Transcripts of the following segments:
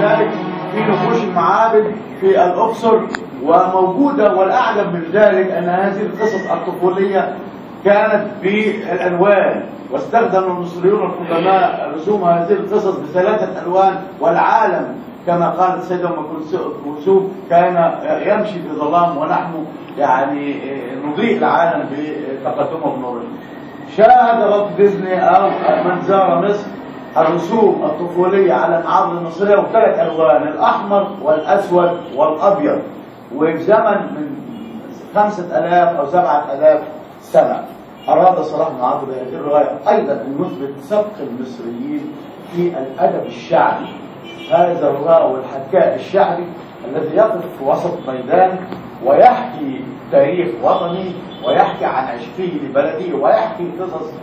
ذلك في نقوش المعابد في الأقصر وموجودة والأعلم من ذلك أن هذه القصص الطفولية كانت بالألوان واستخدم المصريون القدماء رسوم هذه القصص بثلاثة ألوان والعالم كما قالت السيدة أم كلثوم كان يمشي في ظلام ونحن يعني نضيء العالم بتقدمه بنوره شاهد والت ديزني أو من زار مصر الرسوم الطفولية على المعابد المصرية بثلاث ألوان الأحمر والأسود والأبيض وفي زمن من خمسة ألاف أو سبعة ألاف سنة أراد صلاح معاذ بهذه الرواية أيضا أن يثبت سبق المصريين في الأدب الشعبي هذا الراوي الحكاء الشعبي الذي يقف في وسط ميدان ويحكي تاريخ وطني ويحكي عن عشقه لبلده ويحكي قصص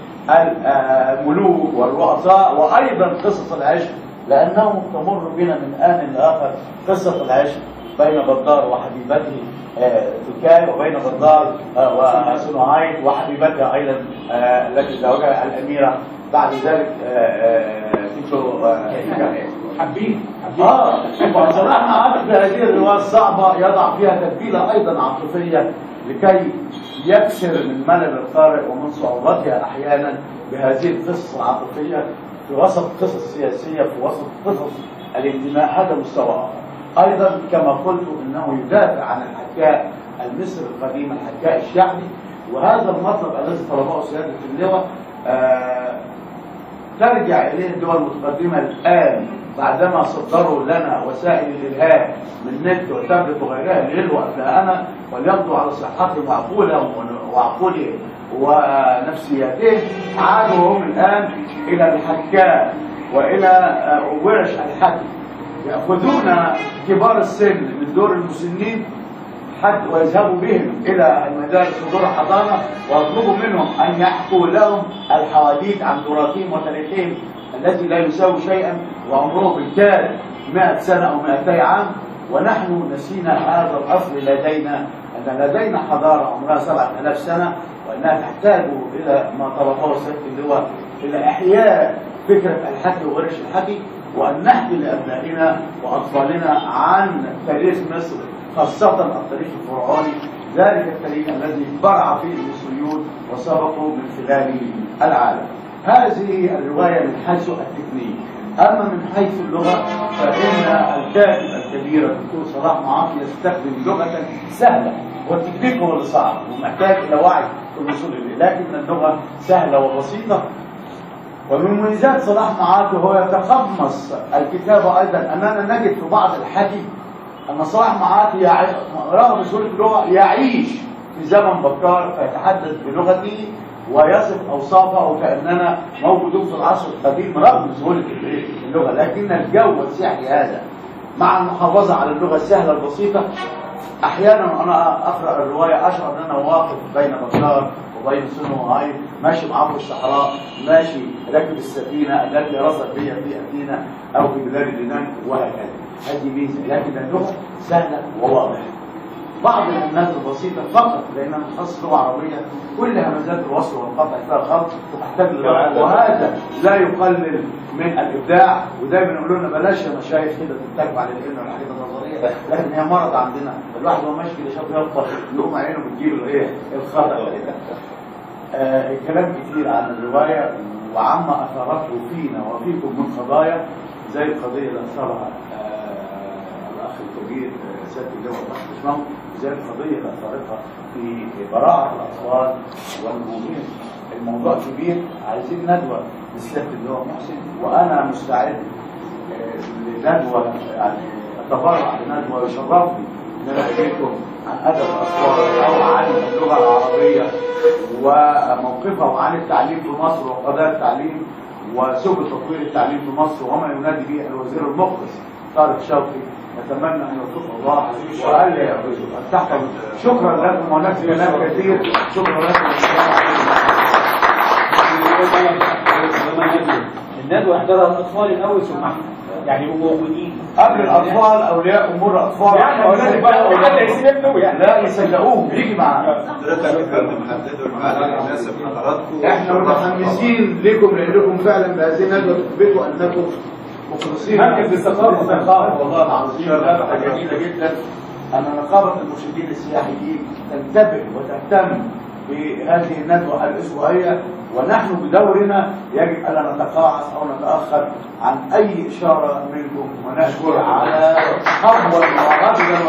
الملوك والرؤساء وأيضا قصص العشق لأنه تمر بنا من آن لآخر قصة العشق بين بدار وحبيبته تركيا وبين بدار وصنعايت وحبيبتها أيضا التي زوجها الأميرة بعد ذلك تيتو حبيب اه وصلاح معاذ في هذه الرواية الصعبة يضع فيها تتبيلة أيضا عاطفية لكي يكسر من ملل القارئ ومن صعوبتها أحيانا بهذه القصص العاطفية في وسط قصص سياسية في وسط قصص الانتماء هذا مستوى أيضا كما قلت إنه يدافع عن الحكاء المصري القديم الحكاء الشعبي وهذا المطلب الذي طلبه سيادة اللواء آه ترجع إليه الدول المتقدمة الآن بعدما صدروا لنا وسائل الإلهام من نت وتابلت وغيرها ليلوا أبناءنا وليقضوا على صحتهم وعقولهم وعقولهم ونفسياتهم عادوا هم الآن إلى الحكام وإلى ورش الحكي يأخذون كبار السن من دور المسنين حد ويذهبوا بهم إلى المدارس ودور الحضانة ويطلبوا منهم أن يحكوا لهم الحواديت عن تراثهم وتاريخهم الذي لا يساوي شيئا وعمره بالكاد 100 سنة أو 200 عام ونحن نسينا هذا الأصل لدينا أن لدينا حضارة عمرها 7000 سنة وأنها تحتاج إلى ما طلبه السيد اللواء إلى إحياء فكرة الحكي وغرش الحكي وأن نحكي لأبنائنا وأطفالنا عن تاريخ مصر خاصة التاريخ الفرعوني ذلك التاريخ الذي برع فيه المصريون وسبقوا من خلاله العالم هذه الرواية من حيث التكنيك أما من حيث اللغة فإن الكاتب الكبير الدكتور صلاح معاصي يستخدم لغة سهلة والتكنيك هو اللي صعب ومحتاج إلى وعي في الوصول إليه لكن اللغة سهلة وبسيطة ومن مميزات صلاح معاصي هو يتقمص الكتابة أيضا أننا نجد في بعض الحكي أن صلاح معاصي يع... رغم سهولة اللغة يعيش في زمن بكار فيتحدث بلغته ويصف اوصافه وكاننا موجودون في العصر القديم رغم سهوله اللغه لكن الجو السحري هذا مع المحافظه على اللغه السهله البسيطه احيانا انا اقرا الروايه اشعر ان انا واقف بين بكار وبين سنو وهاي ماشي معاه في الصحراء ماشي راكب السفينه التي رصد بها في اثينا او في بلاد اليونان وهكذا هذه ميزه لكن اللغه سهله وواضحه بعض الناس البسيطة فقط لأنها متخصص لغة عربية كل همزات الوصل والقطع فيها خلط تحتاج للغة وهذا لا يقلل من الإبداع ودايما يقولوا لنا بلاش يا مشايخ كده تتكلم على العلم والحاجات النظرية لكن هي مرض عندنا الواحد وهو ماشي كده شاف يلطخ يقوم عينه بتجيله ايه الخطأ كده آه الكلام كتير عن الرواية وعما أثارته فينا وفيكم من قضايا زي القضية اللي أثرها الأخ الكبير سيادة اللواء محمد اسمه زي القضية اللي أثارتها في براءة الأطفال والمؤمنين الموضوع كبير عايزين ندوة لسيادة اللواء محسن وأنا مستعد لندوة يعني أتبرع بندوة يشرفني إن أنا أجيكم عن أدب الأطفال أو عن اللغة العربية وموقفها وعن التعليم في مصر وقضايا التعليم وسبل تطوير التعليم في مصر وما ينادي به الوزير المخلص طارق شوقي نتمنى ان يوفقه الله وقال لي تحت شكرا لكم وهناك كلام كثير شكرا لكم الندوة احضرها الأطفال الأول ثم احنا يعني يبقوا موجودين قبل الاطفال اولياء امور الاطفال يعني أولاد بقى حد هيسيب ابنه يعني لا يصدقوهم يجي معانا احنا متحمسين لكم لانكم فعلا بهذه الندوه تثبتوا انكم مركز الثقافه الثقافة والله العظيم لفتة جميلة جدا أن نقابة المرشدين السياحيين تنتبه وتهتم بهذه الندوة الأسبوعية ونحن بدورنا يجب ألا نتقاعس أو نتأخر عن أي إشارة منكم ونشكر على حظوة ورجلا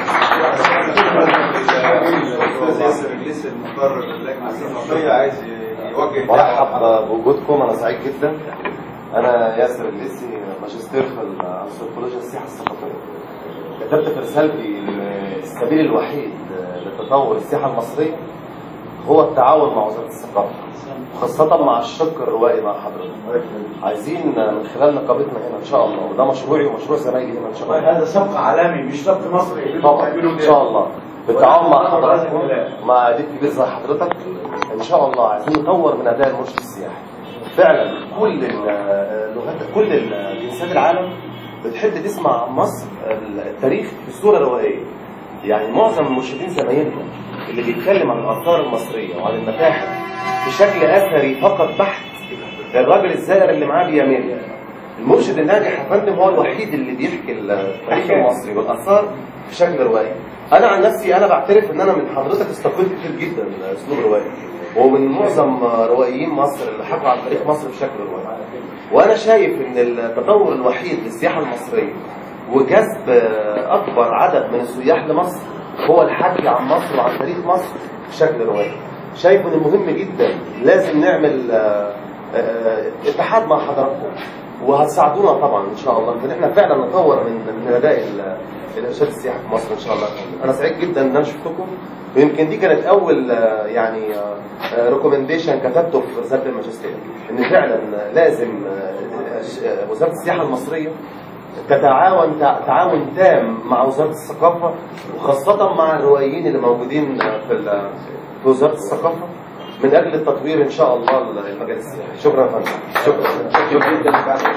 الاستاذ ياسر الليثي المقرر للجنه الثقافيه عايز يوجه مرحب بوجودكم انا سعيد جدا انا ياسر الليثي ماجستير في الانثروبولوجيا السياحه الثقافيه كتبت في رسالتي إن السبيل الوحيد لتطور السياحه المصريه هو التعاون مع وزاره الثقافه خاصة مع الشق الروائي مع حضرتك عايزين من خلال نقابتنا هنا ان شاء الله وده مشروعي ومشروع زمايلي هنا ان شاء الله هذا سبق عالمي مش سبق مصري اللي طبعا بتعملوه ان ده. شاء الله بالتعاون مع بإذن حضراتكم الله. مع ديك كبير زي حضرتك ان شاء الله عايزين نطور من اداء المرشد السياحي فعلا كل اللغات كل ال- جنسيات العالم بتحب تسمع عن مصر التاريخ بصوره روائيه يعني معظم المرشدين زمايلنا اللي بيتكلم عن الاثار المصريه وعن المتاحف بشكل اثري فقط بحت الراجل الزائر اللي معاه بيعمل المرشد الناجح يا فندم هو الوحيد اللي بيحكي التاريخ المصري والاثار بشكل روائي انا عن نفسي انا بعترف ان انا من حضرتك استقلت كتير جدا اسلوب روائي ومن معظم روائيين مصر اللي حكوا عن تاريخ مصر بشكل روائي وانا شايف ان التطور الوحيد للسياحه المصريه وجذب اكبر عدد من السياح لمصر هو الحكي عن مصر وعن تاريخ مصر بشكل روائي شايف ان مهم جدا لازم نعمل آه، آه، اتحاد مع حضراتكم وهتساعدونا طبعا ان شاء الله ان احنا فعلا نطور من من اداء ال- الارشاد السياحي في مصر ان شاء الله انا سعيد جدا ان انا شفتكم ويمكن دي كانت اول آه، يعني ريكومنديشن كتبته في رساله الماجستير ان فعلا لازم آه، ش- آه، وزاره السياحه المصريه تتعاون تع- تعاون تام مع وزاره الثقافه وخاصه مع الروائيين اللي موجودين في ال- في وزاره الثقافه من اجل التطوير ان شاء الله المجال السياحي شكرا يا فندم شكرا شكرا جدا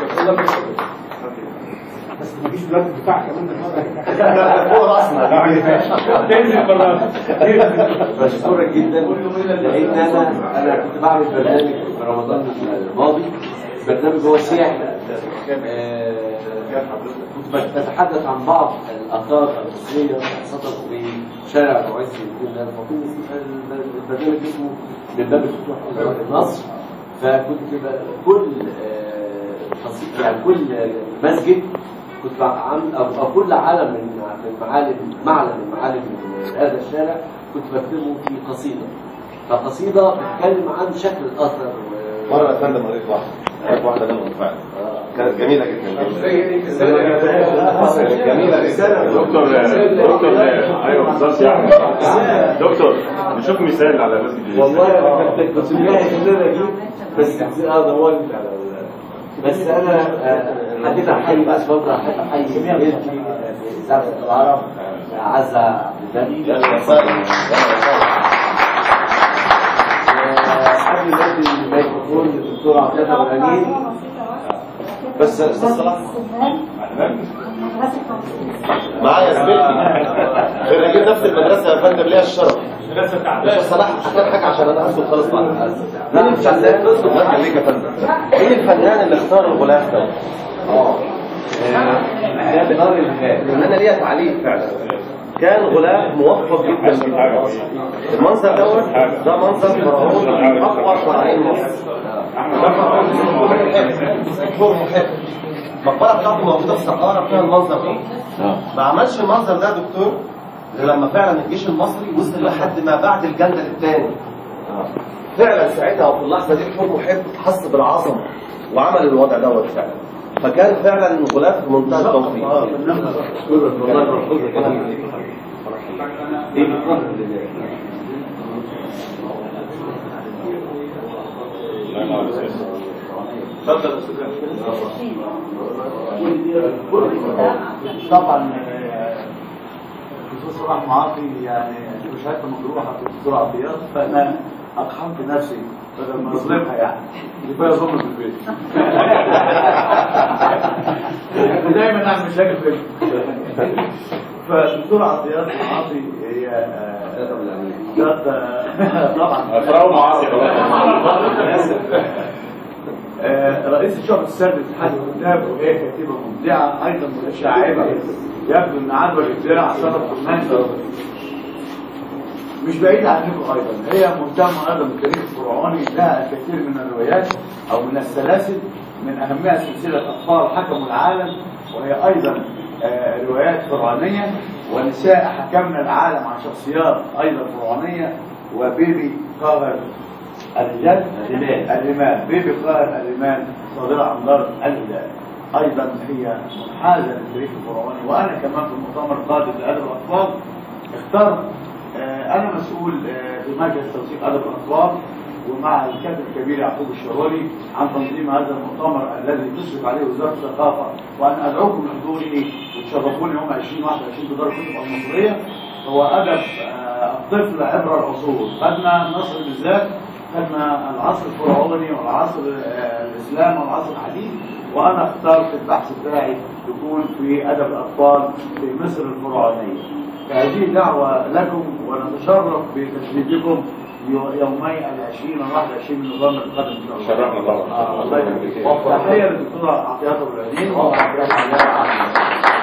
بس ما تجيش دلوقتي الدفاع كمان هو راسنا تنزل بالراس بشكرك جدا لان انا انا كنت بعمل برنامج في رمضان الماضي برنامج هو سياحي آه، كنت بتحدث عن بعض الاثار المصريه خاصه في شارع معز الدين الفاطمي البرنامج اسمه من باب الفتوح الى النصر فكنت كده كل آه، قصيد- يعني كل مسجد كنت بعمل او أو كل علم من من معالم معلم من معالم هذا الشارع كنت بكتبه في قصيده فقصيده بتتكلم عن شكل الاثر و- مره يا فندم قريت واحده قريت واحده منهم فعلا كانت جميله جدا جميله رساله دكتور دكتور ايوه بالظبط يا احمد دكتور نشوف مثال على مسجد الإسلام. والله انا كنت كنت جاهز ان انا اجيب بس اه دورت على ال- بس انا آه، حبيت احيي بس برضه احب احيي زميلتي في اذاعه العرب آه، عزه عبد البديع قبل ما ادي الميكروفون للدكتور عبد الله الامين بس استاذ صلاح معايا زميلتي خريجين نفس المدرسه يا فندم ليها الشرف استاذ صلاح احكي حاجه عشان انا هسكت خالص بعد مين الفنان الله يخليك يا فندم مين الفنان اللي اختار الغلاف ده؟ ده بنار الهلال لان انا ليا تعليق فعلا كان غلاف موفق جدا جدا المنظر دوت ده منظر فرعون من اقوى فرعين مصر دكتور محب المقبره بتاعته موجوده في سقاره فيها المنظر ده ما عملش المنظر ده يا دكتور غير لما فعلا الجيش المصري وصل لحد ما بعد الجندل الثاني فعلا ساعتها وفي اللحظه دي دكتور محب حس بالعظمه وعمل الوضع دوت فعلا فكان فعلا غلاف في منتهى التوفيق دي بتفضل لله اتفضل يا استاذ طبعا آه، الدكتور صلاح معاطي يعني مشاهدة مجروحة في الدكتور عطيات فأنا أقحمت نفسي بدل ما أظلمها يعني كفاية ظلم في البيت دايما أعمل مشاكل في البيت فالدكتور عطيات معاطي هي آه، كانت آه، طبعا افراو معاصي خلاص آه، رئيس الشعب السابق اتحاد الكتاب وهي كاتبه مبدعه ايضا متشعبه يبدو ان عدوى الابداع شرف المنزل مش بعيد عنكم ايضا هي مهتمه ايضا بالتاريخ الفرعوني لها الكثير من الروايات او من السلاسل من اهمها سلسله اطفال حكموا العالم وهي ايضا آه، روايات فرعونيه ونساء حكمنا العالم عن شخصيات ايضا فرعونيه وبيبي قاهر الرجال الرمال. الرمال بيبي قاهر الرمال صادره عن دار الهلال ايضا هي منحازه للتاريخ الفرعوني وانا كمان في المؤتمر القادم لادب الاطفال اخترت آه، انا مسؤول آه، في مركز توثيق ادب الاطفال ومع الكاتب الكبير يعقوب الشروري عن تنظيم هذا المؤتمر الذي تشرف عليه وزاره الثقافه وانا ادعوكم لحضوري وتشرفوني يوم 20 21 في دار الكتب المصريه هو ادب آه، الطفل عبر العصور خدنا مصر بالذات خدنا العصر الفرعوني والعصر آه، الاسلام والعصر الحديث وانا اخترت البحث بتاعي يكون في ادب الاطفال في مصر الفرعونيه فهذه دعوة لكم ونتشرف بتشريفكم يو- يومي العشرين والواحد وعشرين من نوفمبر القادم إن شاء الله. شرفنا طبعا. آه، الله يبارك فيك. تحية للدكتورة عطيات أبو العليم وعطيات الله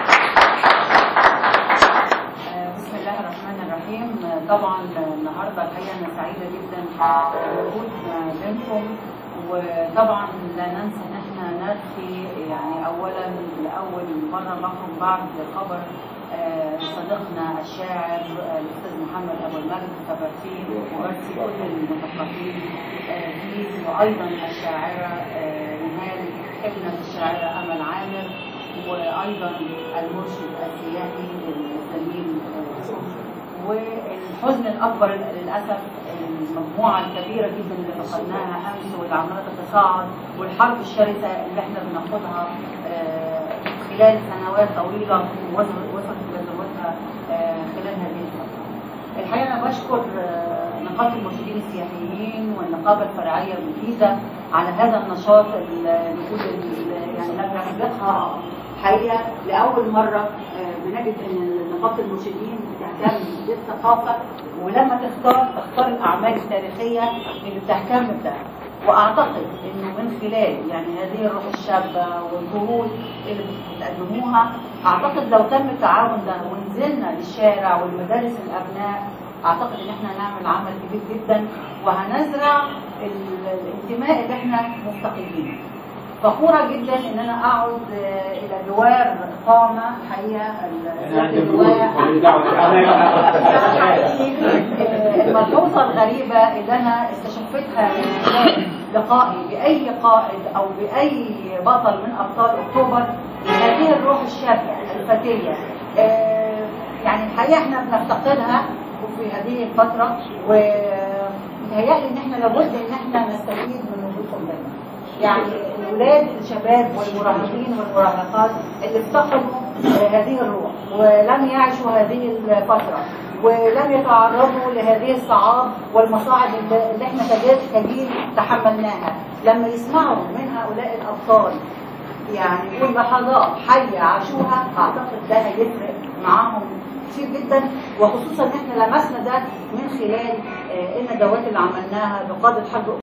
آه، بسم الله الرحمن الرحيم آه، طبعا آه، النهارده الحقيقه انا سعيده جدا بوجود آه، بينكم وطبعا لا ننسى ان احنا نرخي يعني اولا لاول مره نخرج بعد خبر آه، صديقنا الشاعر آه، الاستاذ محمد ابو المجد فبرتين وبرسي كل المثقفين آه، فيه وايضا الشاعره آه، نهال ابنه الشاعره امل عامر وايضا المرشد السياحي الزميل والحزن الاكبر للاسف المجموعه الكبيره جدا اللي فقدناها امس واللي عماله تتصاعد والحرب الشرسه اللي احنا بناخدها آه، خلال سنوات طويله وصلت وصلت بذروتها آه، خلال هذه الفتره. الحقيقه انا بشكر آه، نقابه المرشدين السياحيين والنقابه الفرعيه بالجيزه على هذا النشاط اللي نقول ال- يعني لما نطلقها حقيقه لاول مره آه، بنجد ان نقابه المرشدين بتهتم بالثقافه ولما تختار تختار الاعمال التاريخيه اللي بتهتم بده واعتقد انه من خلال يعني هذه الروح الشابه والجهود اللي بتقدموها اعتقد لو تم التعاون ده ونزلنا للشارع والمدارس الابناء اعتقد ان احنا هنعمل عمل كبير جدا وهنزرع ال- الانتماء اللي احنا مفتقدينه فخورة جدا ان انا اقعد آه، الى جوار قامة حقيقة ال- أنا عندي اللواء ملوك، دعوة. الملحوظة الغريبة اللي أنا استشفتها من خلال لقائي بأي قائد أو بأي بطل من أبطال أكتوبر هذه الروح الشابة الفتية آه، يعني الحقيقة احنا بنفتقدها في هذه الفترة ومتهيألي إن احنا لابد إن احنا نستفيد من وجودكم دايما يعني الولاد الشباب والمراهقين والمراهقات اللي افتقدوا آه، هذه الروح ولم يعيشوا هذه الفترة ولم يتعرضوا لهذه الصعاب والمصاعب اللي اللي احنا كجيل كجيل تحملناها لما يسمعوا من هؤلاء الأبطال يعني يقول لحظات حية عاشوها أعتقد ده هيفرق معاهم كتير جدا وخصوصا ان احنا لمسنا ده من خلال آه، الندوات اللي عملناها بقادة حرب